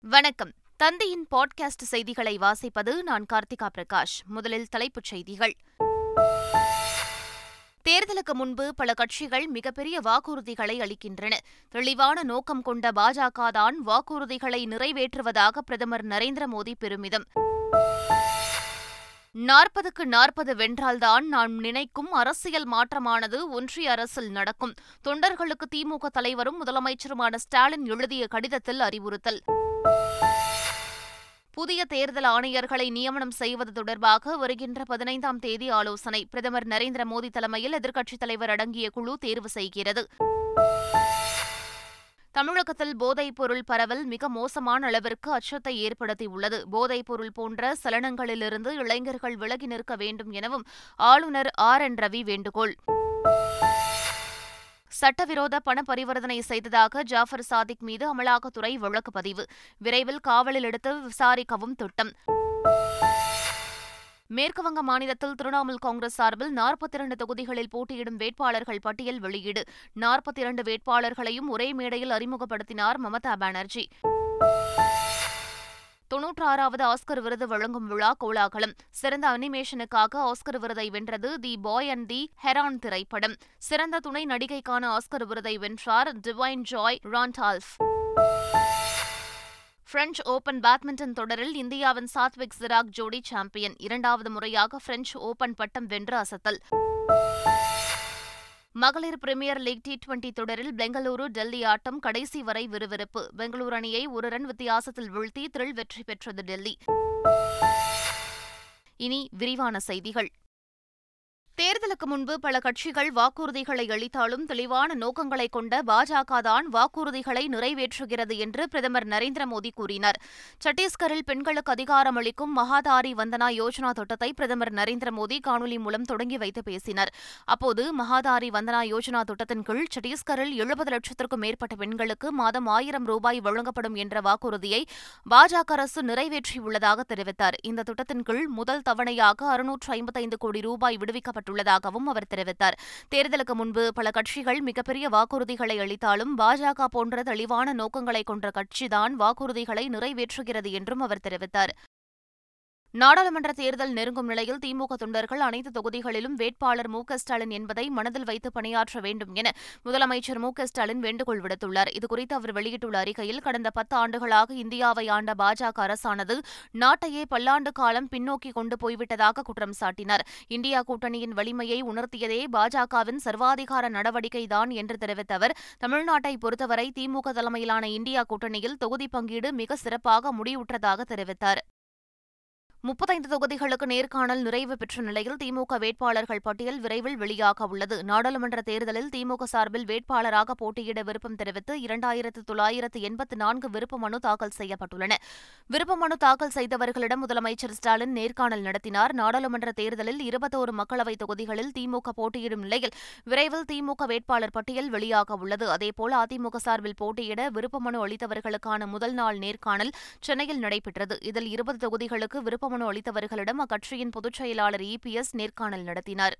வணக்கம் தந்தையின் பாட்காஸ்ட் செய்திகளை வாசிப்பது நான் கார்த்திகா பிரகாஷ் முதலில் தலைப்புச் செய்திகள் தேர்தலுக்கு முன்பு பல கட்சிகள் மிகப்பெரிய வாக்குறுதிகளை அளிக்கின்றன தெளிவான நோக்கம் கொண்ட பாஜக தான் வாக்குறுதிகளை நிறைவேற்றுவதாக பிரதமர் நரேந்திர மோடி பெருமிதம் நாற்பதுக்கு நாற்பது வென்றால்தான் நான் நினைக்கும் அரசியல் மாற்றமானது ஒன்றிய அரசில் நடக்கும் தொண்டர்களுக்கு திமுக தலைவரும் முதலமைச்சருமான ஸ்டாலின் எழுதிய கடிதத்தில் அறிவுறுத்தல் புதிய தேர்தல் ஆணையர்களை நியமனம் செய்வது தொடர்பாக வருகின்ற பதினைந்தாம் தேதி ஆலோசனை பிரதமர் நரேந்திர மோடி தலைமையில் எதிர்க்கட்சித் தலைவர் அடங்கிய குழு தேர்வு செய்கிறது தமிழகத்தில் போதைப் பொருள் பரவல் மிக மோசமான அளவிற்கு அச்சத்தை ஏற்படுத்தியுள்ளது போதைப் பொருள் போன்ற சலனங்களிலிருந்து இளைஞர்கள் விலகி நிற்க வேண்டும் எனவும் ஆளுநர் ஆர் என் ரவி வேண்டுகோள் சட்டவிரோத பண பரிவர்த்தனை செய்ததாக ஜாஃபர் சாதிக் மீது அமலாக்கத்துறை வழக்கு பதிவு விரைவில் காவலில் எடுத்து விசாரிக்கவும் திட்டம் மேற்குவங்க மாநிலத்தில் திரிணாமுல் காங்கிரஸ் சார்பில் நாற்பத்தி இரண்டு தொகுதிகளில் போட்டியிடும் வேட்பாளர்கள் பட்டியல் வெளியீடு நாற்பத்தி இரண்டு வேட்பாளர்களையும் ஒரே மேடையில் அறிமுகப்படுத்தினார் மமதா பானர்ஜி தொன்னூற்றாறாவது ஆஸ்கர் விருது வழங்கும் விழா கோலாகலம் சிறந்த அனிமேஷனுக்காக ஆஸ்கர் விருதை வென்றது தி பாய் அண்ட் தி ஹெரான் திரைப்படம் சிறந்த துணை நடிகைக்கான ஆஸ்கர் விருதை வென்றார் Da'Vine Joy Randolph French open badminton தொடரில் இந்தியாவின் சாத்விக் சிராக் ஜோடி சாம்பியன் இரண்டாவது முறையாக பிரெஞ்ச் ஓபன் பட்டம் வென்று அசத்தல் மகளிர் பிரீமியர் லீக் டி டுவெண்டி தொடரில் பெங்களூரு டெல்லி ஆட்டம் கடைசி வரை விறுவிறுப்பு பெங்களூரு அணியை ஒரு ரன் வித்தியாசத்தில் வீழ்த்தி த்ரில் வெற்றி பெற்றது டெல்லி இனி விரிவான செய்திகள் தேர்தலுக்கு முன்பு பல கட்சிகள் வாக்குறுதிகளை அளித்தாலும் தெளிவான நோக்கங்களை கொண்ட பாஜக தான் வாக்குறுதிகளை நிறைவேற்றுகிறது என்று பிரதமர் நரேந்திர மோடி கூறினார் சத்தீஸ்கரில் பெண்களுக்கு அதிகாரம் அளிக்கும் மகாதாரி வந்தனா யோஜனா திட்டத்தை பிரதமர் நரேந்திர மோடி காணொலி மூலம் தொடங்கி வைத்து பேசினார் அப்போது மகாதாரி வந்தனா யோஜனா திட்டத்தின் கீழ் சத்தீஸ்கரில் எழுபது லட்சத்திற்கும் மேற்பட்ட பெண்களுக்கு மாதம் ஆயிரம் ரூபாய் வழங்கப்படும் என்ற வாக்குறுதியை பாஜக அரசு நிறைவேற்றியுள்ளதாக தெரிவித்தார் இந்த திட்டத்தின் கீழ் முதல் தவணையாக அறுநூற்று ஐம்பத்தைந்து கோடி ரூபாய் விடுவிக்கப்பட்டு செய்யப்பட்டுள்ளதாகவும் அவர் தெரிவித்தார் தேர்தலுக்கு முன்பு பல கட்சிகள் மிகப்பெரிய வாக்குறுதிகளை அளித்தாலும் பாஜக போன்ற தெளிவான நோக்கங்களை கொண்ட கட்சிதான் வாக்குறுதிகளை நிறைவேற்றுகிறது என்றும் அவர் தெரிவித்தார் நாடாளுமன்ற தேர்தல் நெருங்கும் நிலையில் திமுக தொண்டர்கள் அனைத்து தொகுதிகளிலும் வேட்பாளர் மு ஸ்டாலின் என்பதை மனதில் வைத்து பணியாற்ற வேண்டும் என முதலமைச்சர் மு ஸ்டாலின் வேண்டுகோள் விடுத்துள்ளார் இதுகுறித்து அவர் வெளியிட்டுள்ள அறிக்கையில் கடந்த பத்து ஆண்டுகளாக இந்தியாவை ஆண்ட பாஜக அரசானது நாட்டையே பல்லாண்டு காலம் பின்னோக்கி கொண்டு போய்விட்டதாக குற்றம் சாட்டினார் இந்தியா கூட்டணியின் வலிமையை உணர்த்தியதே பாஜகவின் சர்வாதிகார நடவடிக்கைதான் என்று தெரிவித்த அவர் தமிழ்நாட்டை பொறுத்தவரை திமுக தலைமையிலான இந்தியா கூட்டணியில் தொகுதி பங்கீடு மிக சிறப்பாக முடிவுற்றதாக தெரிவித்தார் முப்பத்தைந்து தொகுதிகளுக்கு நேர்காணல் நிறைவு பெற்ற நிலையில் திமுக வேட்பாளர்கள் பட்டியல் விரைவில் வெளியாக உள்ளது நாடாளுமன்ற தேர்தலில் திமுக சார்பில் வேட்பாளராக போட்டியிட விருப்பம் தெரிவித்து இரண்டாயிரத்து தொள்ளாயிரத்து எண்பத்து நான்கு விருப்ப மனு தாக்கல் செய்யப்பட்டுள்ளன விருப்ப மனு தாக்கல் செய்தவர்களிடம் முதலமைச்சர் ஸ்டாலின் நேர்காணல் நடத்தினார் நாடாளுமன்ற தேர்தலில் இருபத்தோரு மக்களவைத் தொகுதிகளில் திமுக போட்டியிடும் நிலையில் விரைவில் திமுக வேட்பாளர் பட்டியல் வெளியாக உள்ளது அதேபோல் அதிமுக சார்பில் போட்டியிட விருப்ப மனு அளித்தவர்களுக்கான முதல் நாள் நேர்காணல் சென்னையில் நடைபெற்றது இதில் இருபது தொகுதிகளுக்கு விருப்ப மனு அளித்தவர்களிடம் அக்கட்சியின் பொதுச் செயலாளர் இபிஎஸ் நேர்காணல் நடத்தினார்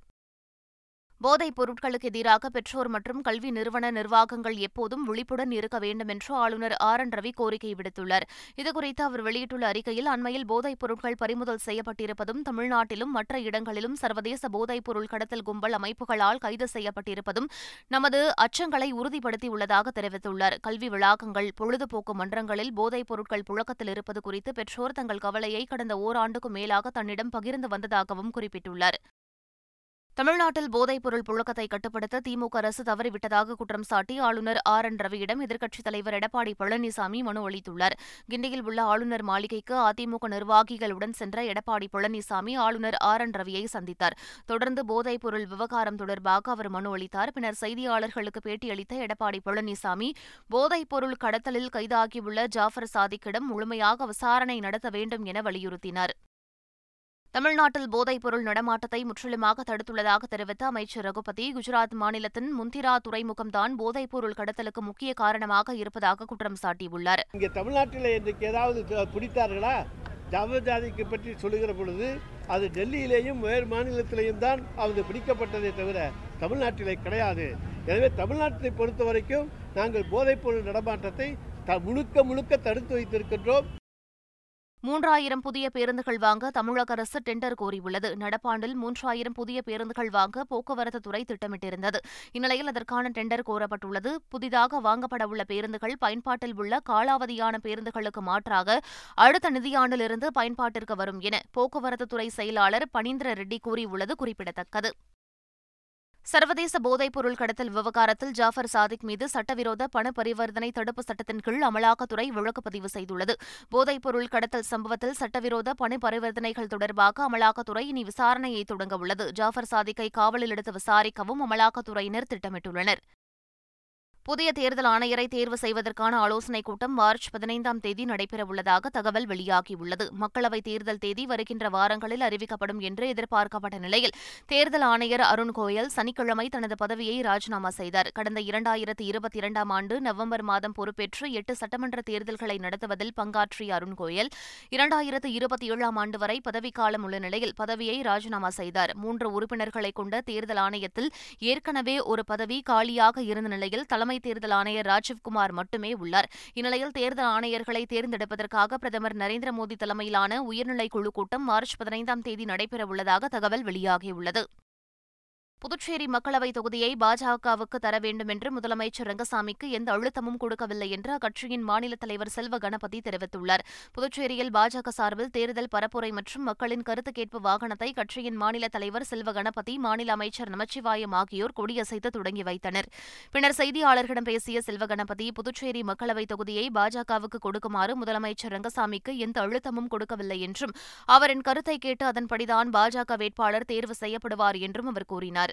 போதைப் பொருட்களுக்கு எதிராக பெற்றோர் மற்றும் கல்வி நிறுவன நிர்வாகங்கள் எப்போதும் விழிப்புடன் இருக்க வேண்டும் என்று ஆளுநர் ஆர் என் ரவி கோரிக்கை விடுத்துள்ளார் இதுகுறித்து அவர் வெளியிட்டுள்ள அறிக்கையில் அண்மையில் போதைப் பொருட்கள் பறிமுதல் செய்யப்பட்டிருப்பதும் தமிழ்நாட்டிலும் மற்ற இடங்களிலும் சர்வதேச போதைப் பொருள் கடத்தல் கும்பல் அமைப்புகளால் கைது செய்யப்பட்டிருப்பதும் நமது அச்சங்களை உறுதிப்படுத்தியுள்ளதாக தெரிவித்துள்ளார் கல்வி வளாகங்கள் பொழுதுபோக்கு மன்றங்களில் போதைப் பொருட்கள் புழக்கத்தில் இருப்பது குறித்து பெற்றோர் தங்கள் கவலையை கடந்த ஓராண்டுக்கும் மேலாக தன்னிடம் பகிர்ந்து வந்ததாகவும் குறிப்பிட்டுள்ளார் தமிழ்நாட்டில் போதைப்பொருள் புழக்கத்தை கட்டுப்படுத்த திமுக அரசு தவறிவிட்டதாக குற்றம் சாட்டி ஆளுநர் ஆர் என் ரவியிடம் எதிர்க்கட்சித் தலைவர் எடப்பாடி பழனிசாமி மனு அளித்துள்ளார் கிண்டியில் உள்ள ஆளுநர் மாளிகைக்கு அதிமுக நிர்வாகிகளுடன் சென்ற எடப்பாடி பழனிசாமி ஆளுநர் ஆர் என் ரவியை சந்தித்தார் தொடர்ந்து போதைப்பொருள் விவகாரம் தொடர்பாக அவர் மனு அளித்தார் பின்னர் செய்தியாளர்களுக்கு பேட்டியளித்த எடப்பாடி பழனிசாமி போதைப்பொருள் கடத்தலில் கைதாகியுள்ள ஜாஃபர் சாதிக்கிடம் முழுமையாக விசாரணை நடத்த வேண்டும் என வலியுறுத்தினார் தமிழ்நாட்டில் போதைப் பொருள் நடமாட்டத்தை முற்றிலுமாக தடுத்துள்ளதாக தெரிவித்த அமைச்சர் ரகுபதி குஜராத் மாநிலத்தின் முந்திரா துறைமுகம்தான் போதைப் பொருள் கடத்தலுக்கு முக்கிய காரணமாக இருப்பதாக குற்றம் சாட்டியுள்ளார் இங்கே தமிழ்நாட்டில் இன்றைக்கு ஏதாவது பிடித்தார்களா ஜாதிக்கு பற்றி சொல்லுகிற பொழுது அது டெல்லியிலேயும் வேறு மாநிலத்திலேயும் தான் அவங்க பிடிக்கப்பட்டதே தவிர தமிழ்நாட்டிலே கிடையாது எனவே தமிழ்நாட்டை பொறுத்த வரைக்கும் நாங்கள் போதைப்பொருள் நடமாட்டத்தை த முழுக்க முழுக்க தடுத்து வைத்திருக்கின்றோம் மூன்றாயிரம் புதிய பேருந்துகள் வாங்க தமிழக அரசு டெண்டர் கோரியுள்ளது நடப்பாண்டில் மூன்றாயிரம் புதிய பேருந்துகள் வாங்க போக்குவரத்து துறை திட்டமிட்டிருந்தது இந்நிலையில் அதற்கான டெண்டர் கோரப்பட்டுள்ளது புதிதாக வாங்கப்படவுள்ள பேருந்துகள் பயன்பாட்டில் உள்ள காலாவதியான பேருந்துகளுக்கு மாற்றாக அடுத்த நிதியாண்டிலிருந்து பயன்பாட்டிற்கு வரும் என போக்குவரத்து துறை செயலாளர் பனீந்திர ரெட்டி கூறியுள்ளது குறிப்பிடத்தக்கது சர்வதேச போதைப் பொருள் கடத்தல் விவகாரத்தில் ஜாஃபர் சாதிக் மீது சட்டவிரோத பண பரிவர்த்தனை தடுப்பு சட்டத்தின் கீழ் அமலாக்கத்துறை வழக்கு பதிவு செய்துள்ளது போதைப் பொருள் கடத்தல் சம்பவத்தில் சட்டவிரோத பண பரிவர்த்தனைகள் தொடர்பாக அமலாக்கத்துறை இனி விசாரணையை தொடங்க உள்ளது ஜாஃபர் சாதிக்கை காவலில் எடுத்து விசாரிக்கவும் அமலாக்கத்துறையினர் திட்டமிட்டுள்ளனர் புதிய தேர்தல் ஆணையரை தேர்வு செய்வதற்கான ஆலோசனைக் கூட்டம் மார்ச் பதினைந்தாம் தேதி நடைபெறவுள்ளதாக தகவல் வெளியாகியுள்ளது மக்களவைத் தேர்தல் தேதி வருகின்ற வாரங்களில் அறிவிக்கப்படும் என்று எதிர்பார்க்கப்பட்ட நிலையில் தேர்தல் ஆணையர் அருண் கோயல் சனிக்கிழமை தனது பதவியை ராஜினாமா செய்தார் கடந்த இரண்டாயிரத்தி இருபத்தி இரண்டாம் ஆண்டு நவம்பர் மாதம் பொறுப்பேற்று எட்டு சட்டமன்ற தேர்தல்களை நடத்துவதில் பங்காற்றிய அருண் கோயல் இரண்டாயிரத்து இருபத்தி ஏழாம் ஆண்டு வரை பதவிக்காலம் உள்ள நிலையில் பதவியை ராஜினாமா செய்தார் மூன்று உறுப்பினர்களை கொண்ட தேர்தல் ஆணையத்தில் ஏற்கனவே ஒரு பதவி காலியாக இருந்த நிலையில் தலைமை தலைமை தேர்தல் ஆணையர் ராஜீவ்குமார் மட்டுமே உள்ளார் இந்நிலையில் தேர்தல் ஆணையர்களை தேர்ந்தெடுப்பதற்காக பிரதமர் நரேந்திர மோடி தலைமையிலான உயர்நிலை குழு கூட்டம் மார்ச் பதினைந்தாம் தேதி நடைபெறவுள்ளதாக தகவல் வெளியாகியுள்ளது புதுச்சேரி மக்களவைத் தொகுதியை பாஜகவுக்கு தர வேண்டும் என்று முதலமைச்சர் ரங்கசாமிக்கு எந்த அழுத்தமும் கொடுக்கவில்லை என்று அக்கட்சியின் மாநில தலைவர் செல்வ கணபதி தெரிவித்துள்ளார் புதுச்சேரியில் பாஜக சார்பில் தேர்தல் பரப்புரை மற்றும் மக்களின் கருத்து கேட்பு வாகனத்தை கட்சியின் மாநில தலைவர் செல்வ கணபதி மாநில அமைச்சர் நமச்சிவாயம் ஆகியோர் கொடியசைத்து தொடங்கி வைத்தனர் பின்னர் செய்தியாளர்களிடம் பேசிய செல்வ கணபதி புதுச்சேரி மக்களவைத் தொகுதியை பாஜகவுக்கு கொடுக்குமாறு முதலமைச்சர் ரங்கசாமிக்கு எந்த அழுத்தமும் கொடுக்கவில்லை என்றும் அவரின் கருத்தை கேட்டு அதன்படிதான் பாஜக வேட்பாளர் தேர்வு செய்யப்படுவார் என்றும் அவர் கூறினார்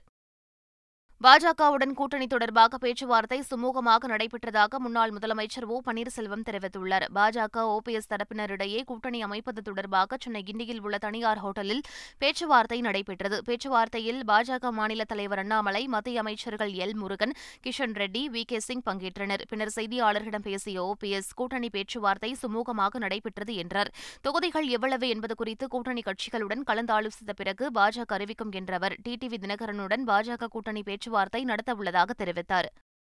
பாஜகவுடன் கூட்டணி தொடர்பாக பேச்சுவார்த்தை சுமூகமாக நடைபெற்றதாக முன்னாள் முதலமைச்சர் ஓ பன்னீர்செல்வம் தெரிவித்துள்ளார் பாஜக ஓபிஎஸ் தரப்பினரிடையே கூட்டணி அமைப்பது தொடர்பாக சென்னை கிண்டியில் உள்ள தனியார் ஹோட்டலில் பேச்சுவார்த்தை நடைபெற்றது பேச்சுவார்த்தையில் பாஜக மாநில தலைவர் அண்ணாமலை மத்திய அமைச்சர்கள் L Murugan Kishan Reddy V K Singh பங்கேற்றனர் பின்னர் செய்தியாளர்களிடம் பேசிய ஓபிஎஸ் கூட்டணி பேச்சுவார்த்தை சுமூகமாக நடைபெற்றது என்றார் தொகுதிகள் எவ்வளவு என்பது குறித்து கூட்டணி கட்சிகளுடன் கலந்தாலோசித்த பிறகு பாஜக அறிவிக்கும் என்றவர் டிடிவி தினகரனுடன் பாஜக கூட்டணி பேச்சு பேச்சுவார்த்தை நடத்தவுள்ளதாக தெரிவித்தார்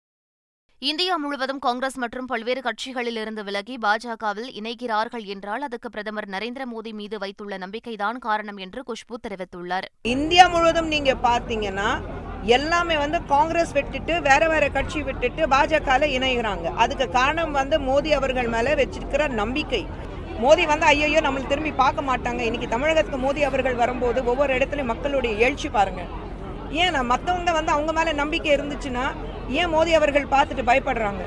இந்தியா முழுவதும் காங்கிரஸ் மற்றும் பல்வேறு கட்சிகளிலிருந்து விலகி பாஜகவில் இணைகிறார்கள் என்றால் அதுக்கு பிரதமர் நரேந்திர மோடி மீது வைத்துள்ள நம்பிக்கைதான் காரணம் என்று குஷ்பு தெரிவித்துள்ளார் இந்தியா முழுவதும் நீங்க பார்த்தீங்கன்னா எல்லாமே வந்து காங்கிரஸ் விட்டுட்டு வேற வேற கட்சி விட்டுட்டு பாஜக இணைகிறாங்க அதுக்கு காரணம் வந்து மோடி அவர்கள் மேல வச்சிருக்கிற நம்பிக்கை மோடி வந்து ஐயோ நம்மளை திரும்பி பார்க்க மாட்டாங்க இன்னைக்கு தமிழகத்துக்கு மோடி அவர்கள் வரும்போது ஒவ்வொரு இடத்துலையும் மக்களுடைய எழுச்சி பாருங்க ஏன் மற்றவங்க வந்து அவங்க மேல நம்பிக்கை இருந்துச்சுன்னா ஏன் மோடி அவர்கள் பார்த்துட்டு பயப்படுறாங்க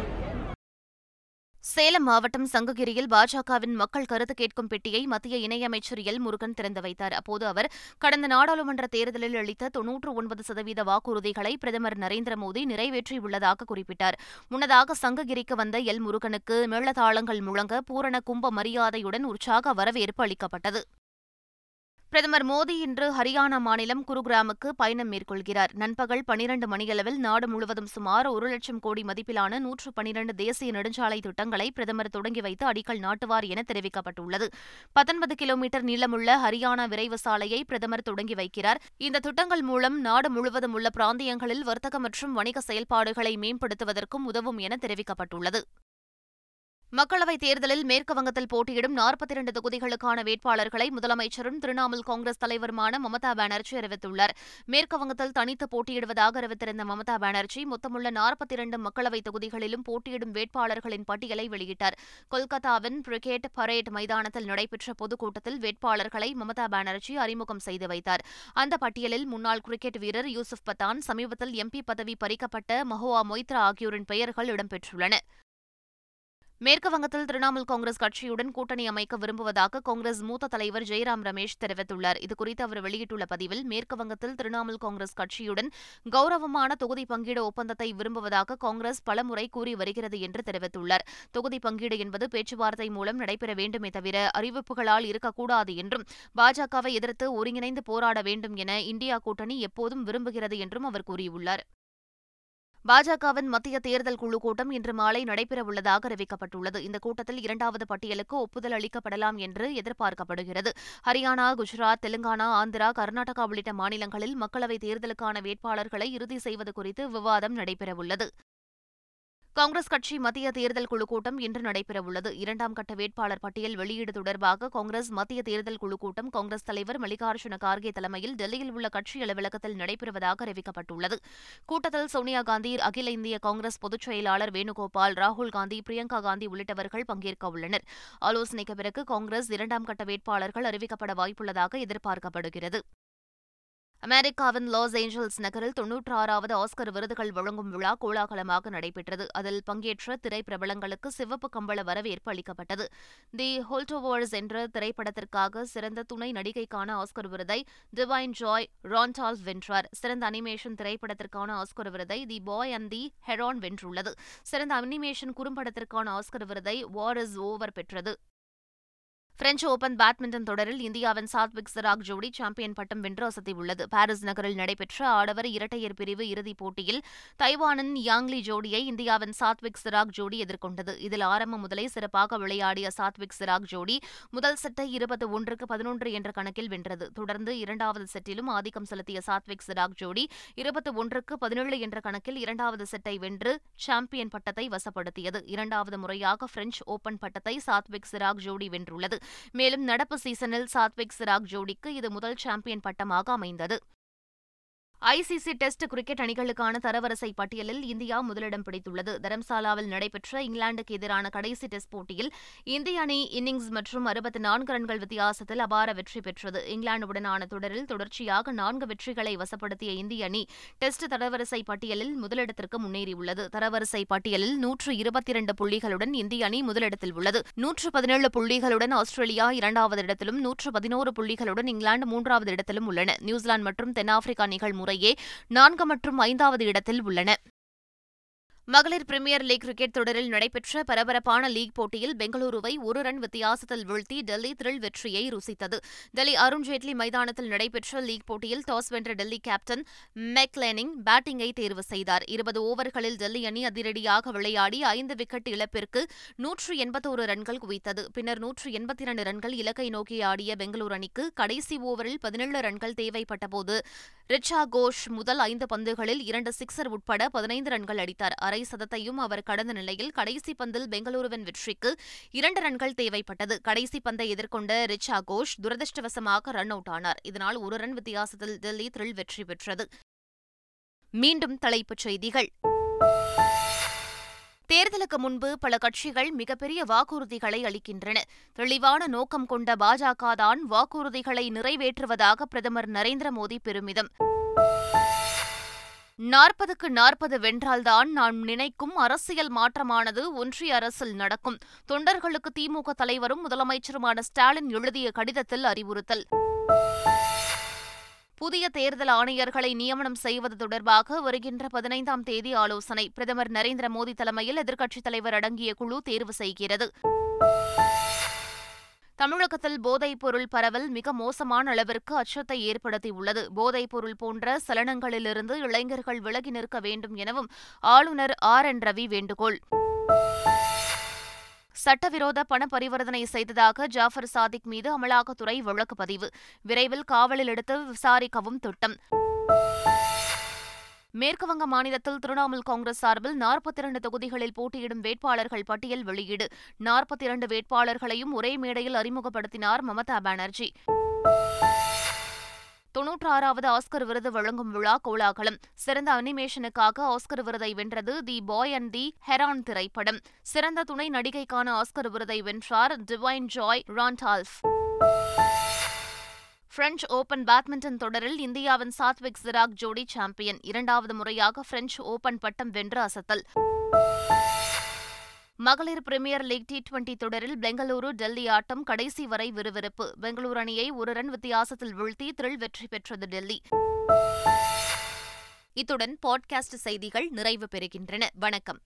சேலம் மாவட்டம் சங்ககிரியில் பாஜகவின் மக்கள் கருத்து கேட்கும் பெட்டியை மத்திய இணையமைச்சர் எல் முருகன் திறந்து வைத்தார் அப்போது அவர் கடந்த நாடாளுமன்ற தேர்தலில் அளித்த தொன்னூற்று ஒன்பது சதவீத வாக்குறுதிகளை பிரதமர் நரேந்திர மோடி நிறைவேற்றியுள்ளதாக குறிப்பிட்டார் முன்னதாக சங்ககிரிக்கு வந்த எல் முருகனுக்கு மேளதாளங்கள் முழங்க பூரண கும்ப மரியாதையுடன் உற்சாக வரவேற்பு அளிக்கப்பட்டது பிரதமர் மோடி இன்று ஹரியானா மாநிலம் குருகிராமுக்கு பயணம் மேற்கொள்கிறார் நண்பகல் பனிரண்டு மணியளவில் நாடு முழுவதும் சுமார் ஒரு லட்சம் கோடி மதிப்பிலான நூற்று பனிரண்டு தேசிய நெடுஞ்சாலை திட்டங்களை பிரதமர் தொடங்கி வைத்து அடிக்கல் நாட்டுவார் என தெரிவிக்கப்பட்டுள்ளது பத்தொன்பது கிலோமீட்டர் நீளமுள்ள ஹரியானா விரைவு சாலையை பிரதமர் தொடங்கி வைக்கிறார் இந்த திட்டங்கள் மூலம் நாடு முழுவதும் உள்ள பிராந்தியங்களில் வர்த்தக மற்றும் வணிக செயல்பாடுகளை மேம்படுத்துவதற்கும் உதவும் என தெரிவிக்கப்பட்டுள்ளது மக்களவைத் தேர்தலில் மேற்குவங்கத்தில் போட்டியிடும் நாற்பத்தி இரண்டு தொகுதிகளுக்கான வேட்பாளர்களை முதலமைச்சரும் திரிணாமுல் காங்கிரஸ் தலைவருமான மமதா பானர்ஜி அறிவித்துள்ளார் மேற்குவங்கத்தில் தனித்து போட்டியிடுவதாக அறிவித்திருந்த மமதா பானர்ஜி மொத்தமுள்ள நாற்பத்தி இரண்டு மக்களவைத் தொகுதிகளிலும் போட்டியிடும் வேட்பாளர்களின் பட்டியலை வெளியிட்டார் கொல்கத்தாவின் பிரிகேட் பரேட் மைதானத்தில் நடைபெற்ற பொதுக்கூட்டத்தில் வேட்பாளர்களை மமதா பானர்ஜி அறிமுகம் செய்து வைத்தார் அந்த பட்டியலில் முன்னாள் கிரிக்கெட் வீரர் யூசுப் பத்தான் சமீபத்தில் எம்பி பதவி பறிக்கப்பட்ட மஹோவா மொய்த்ரா ஆகியோரின் பெயர்கள் இடம்பெற்றுள்ளன மேற்குவங்கத்தில் திரிணாமுல் காங்கிரஸ் கட்சியுடன் கூட்டணி அமைக்க விரும்புவதாக காங்கிரஸ் மூத்த தலைவர் ஜெயராம் ரமேஷ் தெரிவித்துள்ளார் இதுகுறித்து அவர் வெளியிட்டுள்ள பதிவில் மேற்குவங்கத்தில் திரிணாமுல் காங்கிரஸ் கட்சியுடன் கௌரவமான தொகுதி பங்கீடு ஒப்பந்தத்தை விரும்புவதாக காங்கிரஸ் பலமுறை கூறி வருகிறது என்று தெரிவித்துள்ளார் தொகுதி பங்கீடு என்பது பேச்சுவார்த்தை மூலம் நடைபெற வேண்டுமே தவிர அறிவிப்புகளால் இருக்கக்கூடாது என்றும் பாஜகவை எதிர்த்து ஒருங்கிணைந்து போராட வேண்டும் என இந்தியா கூட்டணி எப்போதும் விரும்புகிறது என்றும் அவர் கூறியுள்ளார் பாஜகவின் மத்திய தேர்தல் குழு கூட்டம் இன்று மாலை நடைபெறவுள்ளதாக அறிவிக்கப்பட்டுள்ளது இந்த கூட்டத்தில் இரண்டாவது பட்டியலுக்கு ஒப்புதல் அளிக்கப்படலாம் என்று எதிர்பார்க்கப்படுகிறது ஹரியானா குஜராத் தெலுங்கானா ஆந்திரா கர்நாடகா உள்ளிட்ட மாநிலங்களில் மக்களவைத் தேர்தலுக்கான வேட்பாளர்களை இறுதி செய்வது குறித்து விவாதம் நடைபெறவுள்ளது காங்கிரஸ் கட்சி மத்திய தேர்தல் குழு கூட்டம் இன்று நடைபெறவுள்ளது இரண்டாம் கட்ட வேட்பாளர் பட்டியல் வெளியீடு தொடர்பாக காங்கிரஸ் மத்திய தேர்தல் குழு கூட்டம் காங்கிரஸ் தலைவர் மல்லிகார்ஜுன கார்கே தலைமையில் டெல்லியில் உள்ள கட்சி அலுவலகத்தில் நடைபெறுவதாக அறிவிக்கப்பட்டுள்ளது கூட்டத்தில் சோனியா காந்தி அகில இந்திய காங்கிரஸ் பொதுச் செயலாளர் வேணுகோபால் ராகுல் காந்தி பிரியங்கா காந்தி உள்ளிட்டவர்கள் பங்கேற்க உள்ளனர் ஆலோசனைக்கு பிறகு காங்கிரஸ் இரண்டாம் கட்ட வேட்பாளர்கள் அறிவிக்கப்பட வாய்ப்புள்ளதாக எதிர்பார்க்கப்படுகிறது அமெரிக்காவின் லாஸ் ஏஞ்சல்ஸ் நகரில் தொன்னூற்று ஆறாவது ஆஸ்கர் விருதுகள் வழங்கும் விழா கோலாகலமாக நடைபெற்றது அதில் பங்கேற்ற திரைப்பிரபலங்களுக்கு சிவப்பு கம்பள வரவேற்பு அளிக்கப்பட்டது தி ஹோல்டோவர்ஸ் என்ற திரைப்படத்திற்காக சிறந்த துணை நடிகைக்கான ஆஸ்கர் விருதை டிவைன் ஜாய் ரான்டால் வென்றார் சிறந்த அனிமேஷன் திரைப்படத்திற்கான ஆஸ்கர் விருதை தி பாய் அண்ட் தி ஹெரான் வென்றுள்ளது சிறந்த அனிமேஷன் குறும்படத்திற்கான ஆஸ்கர் விருதை வார் இஸ் ஓவர் பெற்றது பிரெஞ்ச் ஓபன் பேட்மிண்டன் தொடரில் இந்தியாவின் சாத்விக் சிராக் ஜோடி சாம்பியன் பட்டம் வென்று அசத்தியுள்ளது பாரிஸ் நகரில் நடைபெற்ற ஆடவர் இரட்டையர் பிரிவு இறுதிப் போட்டியில் தைவானின் யாங்லி ஜோடியை இந்தியாவின் சாத்விக் சிராக் ஜோடி எதிர்கொண்டது இதில் ஆரம்பம் முதலே சிறப்பாக விளையாடிய சாத்விக் சிராக் ஜோடி முதல் செட்டை இருபத்தி ஒன்றுக்கு பதினொன்று என்ற கணக்கில் வென்றது தொடர்ந்து இரண்டாவது செட்டிலும் ஆதிக்கம் செலுத்திய சாத்விக் சிராக் ஜோடி இருபத்தி ஒன்றுக்கு பதினேழு என்ற கணக்கில் இரண்டாவது செட்டை வென்று சாம்பியன் பட்டத்தை வசப்படுத்தியது இரண்டாவது முறையாக பிரெஞ்ச் ஓபன் பட்டத்தை சாத்விக் சிராக் ஜோடி வென்றுள்ளது மேலும் நடப்பு சீசனில் சாத்விக் சிராக் ஜோடிக்கு இது முதல் சாம்பியன் பட்டமாக அமைந்தது ஐசிசி டெஸ்ட் கிரிக்கெட் அணிகளுக்கான தரவரிசை பட்டியலில் இந்தியா முதலிடம் பிடித்துள்ளது தரம்சாலாவில் நடைபெற்ற இங்கிலாந்துக்கு எதிரான கடைசி டெஸ்ட் போட்டியில் இந்திய அணி இன்னிங்ஸ் மற்றும் அறுபத்தி நான்கு ரன்கள் வித்தியாசத்தில் அபார வெற்றி பெற்றது இங்கிலாந்துடனான தொடரில் தொடர்ச்சியாக நான்கு வெற்றிகளை வசப்படுத்திய இந்திய அணி டெஸ்ட் தரவரிசை பட்டியலில் முதலிடத்திற்கு முன்னேறியுள்ளது தரவரிசை பட்டியலில் நூற்று இருபத்தி இரண்டு புள்ளிகளுடன் இந்திய அணி முதலிடத்தில் உள்ளது நூற்று பதினேழு புள்ளிகளுடன் ஆஸ்திரேலியா இரண்டாவது இடத்திலும் நூற்று பதினோரு புள்ளிகளுடன் இங்கிலாந்து மூன்றாவது இடத்திலும் உள்ளன நியூசிலாந்து மற்றும் தென்னாப்பிரிக்கா அணிகள் முறையே நான்கு மற்றும் ஐந்தாவது இடத்தில் உள்ளன மகளிர் பிரீமியர் லீக் கிரிக்கெட் தொடரில் நடைபெற்ற பரபரப்பான லீக் போட்டியில் பெங்களூருவை ஒரு ரன் வித்தியாசத்தில் வீழ்த்தி டெல்லி த்ரில் வெற்றியை ருசித்தது டெல்லி அருண்ஜேட்லி மைதானத்தில் நடைபெற்ற லீக் போட்டியில் டாஸ் வென்ற டெல்லி கேப்டன் மெக்லேனிங் பேட்டிங்கை தேர்வு செய்தார் இருபது ஓவர்களில் டெல்லி அணி அதிரடியாக விளையாடி ஐந்து விக்கெட் இழப்பிற்கு நூற்று எண்பத்தோரு ரன்கள் குவித்தது பின்னர் நூற்று எண்பத்தி இரண்டு ரன்கள் இலக்கை நோக்கி ஆடிய பெங்களூரு அணிக்கு கடைசி ஓவரில் பதினேழு ரன்கள் தேவைப்பட்டபோது ரிச்சா கோஷ் முதல் ஐந்து பந்துகளில் இரண்டு சிக்சர் உட்பட பதினைந்து ரன்கள் அடித்தார் அரை சதத்தையும் அவர் கடந்த நிலையில் கடைசி பந்தில் பெங்களூருவின் வெற்றிக்கு இரண்டு ரன்கள் தேவைப்பட்டது கடைசி பந்தை எதிர்கொண்ட ரிச்சா கோஷ் துரதிருஷ்டவசமாக ரன் அவுட் ஆனார் இதனால் ஒரு ரன் வித்தியாசத்தில் டெல்லி த்ரில் வெற்றி பெற்றது மீண்டும் தலைப்புச் செய்திகள் தேர்தலுக்கு முன்பு பல கட்சிகள் மிகப்பெரிய வாக்குறுதிகளை அளிக்கின்றன தெளிவான நோக்கம் கொண்ட பாஜக தான் வாக்குறுதிகளை நிறைவேற்றுவதாக பிரதமர் நரேந்திர மோடி பெருமிதம் நாற்பதுக்கு நாற்பது வென்றால்தான் நான் நினைக்கும் அரசியல் மாற்றமானது ஒன்றிய அரசில் நடக்கும் தொண்டர்களுக்கு திமுக தலைவரும் முதலமைச்சருமான ஸ்டாலின் எழுதிய கடிதத்தில் அறிவுறுத்தல் புதிய தேர்தல் ஆணையர்களை நியமனம் செய்வது தொடர்பாக வருகின்ற பதினைந்தாம் தேதி ஆலோசனை பிரதமர் நரேந்திர மோடி தலைமையில் எதிர்க்கட்சித் தலைவர் அடங்கிய குழு தேர்வு செய்கிறது தமிழகத்தில் போதைப் பொருள் பரவல் மிக மோசமான அளவிற்கு அச்சத்தை ஏற்படுத்தியுள்ளது போதைப் பொருள் போன்ற சலனங்களிலிருந்து இளைஞர்கள் விலகி நிற்க வேண்டும் எனவும் ஆளுநர் ஆர் என் ரவி வேண்டுகோள் சட்டவிரோத பண பரிவர்த்தனை செய்ததாக ஜாஃபர் சாதிக் மீது அமலாக்கத்துறை வழக்கு பதிவு விரைவில் காவலில் எடுத்து விசாரிக்கவும் திட்டம் மேற்குவங்க மாநிலத்தில் திரிணாமுல் காங்கிரஸ் சார்பில் நாற்பத்தி இரண்டு தொகுதிகளில் போட்டியிடும் வேட்பாளர்கள் பட்டியல் வெளியீடு நாற்பத்தி இரண்டு வேட்பாளர்களையும் ஒரே மேடையில் அறிமுகப்படுத்தினார் மமதா பானர்ஜி தொன்னூற்றாறாவது ஆஸ்கர் விருது வழங்கும் விழா கோலாகலம் சிறந்த அனிமேஷனுக்காக ஆஸ்கர் விருதை வென்றது தி பாய் அண்ட் தி ஹெரான் திரைப்படம் சிறந்த துணை நடிகைக்கான ஆஸ்கர் விருதை வென்றார் Da'Vine Joy Randolph French open badminton தொடரில் இந்தியாவின் சாத்விக் சிராக் ஜோடி சாம்பியன் இரண்டாவது முறையாக பிரெஞ்ச் ஓபன் பட்டம் வென்று அசத்தல் மகளிர் பிரீமியர் லீக் டி டுவெண்டி தொடரில் பெங்களூரு டெல்லி ஆட்டம் கடைசி வரை விறுவிறுப்பு பெங்களூரு அணியை ஒரு ரன் வித்தியாசத்தில் வீழ்த்தி த்ரில் வெற்றி பெற்றது டெல்லி இத்துடன் பாட்காஸ்ட் செய்திகள் நிறைவு பெறுகின்றன வணக்கம்